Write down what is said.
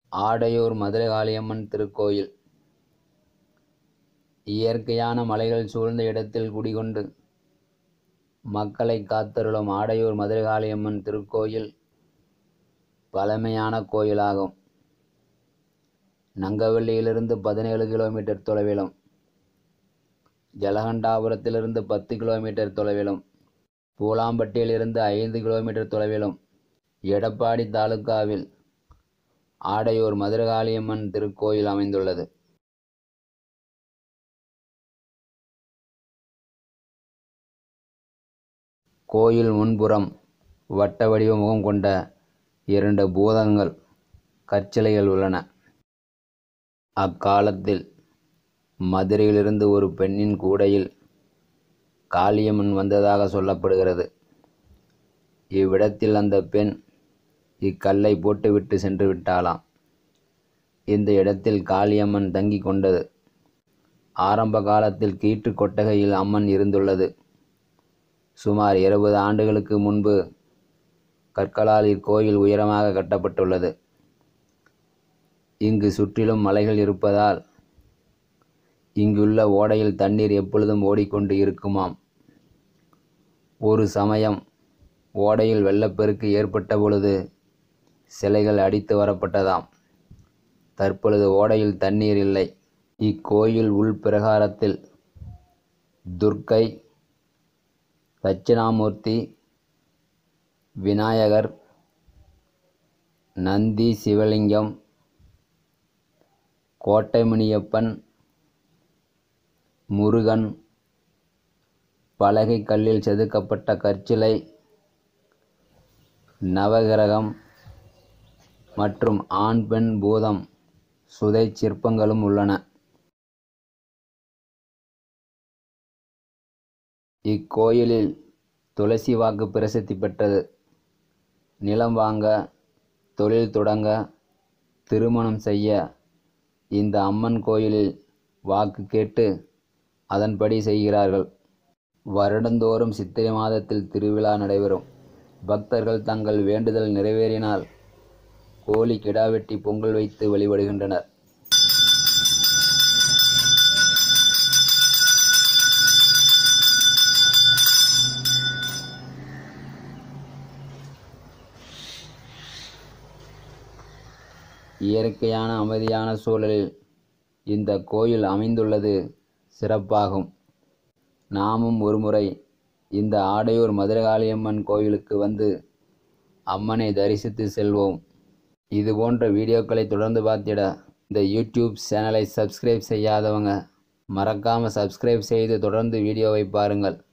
ஆடையூர் மதுரகாளியம்மன் திருக்கோயில் இயற்கையான மலைகள் சூழ்ந்த இடத்தில் குடிகொண்டு மக்களை காத்தருளும் ஆடையூர் மதுரகாளியம்மன் திருக்கோயில் பழமையான கோயிலாகும் நங்கவள்ளியிலிருந்து பதினேழு கிலோமீட்டர் தொலைவிலும் ஜலகண்டாபுரத்திலிருந்து பத்து கிலோமீட்டர் தொலைவிலும் பூலாம்பட்டியிலிருந்து ஐந்து கிலோமீட்டர் தொலைவிலும் எடப்பாடி தாலுகாவில் ஆடையூர் மதுரகாளியம்மன் திருக்கோயில் அமைந்துள்ளது கோயில் முன்புறம் வட்ட வடிவ முகம் கொண்ட இரண்டு பூதங்கள் கற்சிலைகள் உள்ளன அக்காலத்தில் மதுரையிலிருந்து ஒரு பெண்ணின் கூடையில் காளியம்மன் வந்ததாக சொல்லப்படுகிறது இவ்விடத்தில் அந்த பெண் இக்கல்லை போட்டுவிட்டு சென்று விட்டாளாம் இந்த இடத்தில் காளியம்மன் தங்கி கொண்டது ஆரம்ப காலத்தில் கீற்று கொட்டகையில் அம்மன் இருந்துள்ளது சுமார் இருபது ஆண்டுகளுக்கு முன்பு கற்களால் இக்கோயில் உயரமாக கட்டப்பட்டுள்ளது இங்கு சுற்றிலும் மலைகள் இருப்பதால் இங்குள்ள ஓடையில் தண்ணீர் எப்பொழுதும் ஓடிக்கொண்டு இருக்குமாம் ஒரு சமயம் ஓடையில் வெள்ளப்பெருக்கு ஏற்பட்ட பொழுது சிலைகள் அடித்து வரப்பட்டதாம் தற்பொழுது ஓடையில் தண்ணீர் இல்லை இக்கோயில் உள்பிரகாரத்தில் துர்க்கை தட்சிணாமூர்த்தி விநாயகர் நந்தி சிவலிங்கம் கோட்டைமணியப்பன் முருகன் பலகை கல்லில் செதுக்கப்பட்ட கற்சிலை நவகிரகம் மற்றும் ஆண் பெண் பூதம் சுதை சிற்பங்களும் உள்ளன இக்கோயிலில் துளசி வாக்கு பிரசித்தி பெற்றது நிலம் வாங்க தொழில் தொடங்க திருமணம் செய்ய இந்த அம்மன் கோயிலில் வாக்கு கேட்டு அதன்படி செய்கிறார்கள் வருடந்தோறும் சித்திரை மாதத்தில் திருவிழா நடைபெறும் பக்தர்கள் தங்கள் வேண்டுதல் நிறைவேறினால் கோழி கிடா வெட்டி பொங்கல் வைத்து வழிபடுகின்றனர் இயற்கையான அமைதியான சூழலில் இந்த கோயில் அமைந்துள்ளது சிறப்பாகும் நாமும் ஒருமுறை இந்த ஆடையூர் மதுரகாளியம்மன் கோயிலுக்கு வந்து அம்மனை தரிசித்து செல்வோம் இது போன்ற வீடியோக்களை தொடர்ந்து பார்த்திட இந்த யூடியூப் சேனலை சப்ஸ்கிரைப் செய்யாதவங்க மறக்காமல் சப்ஸ்கிரைப் செய்து தொடர்ந்து வீடியோவை பாருங்கள்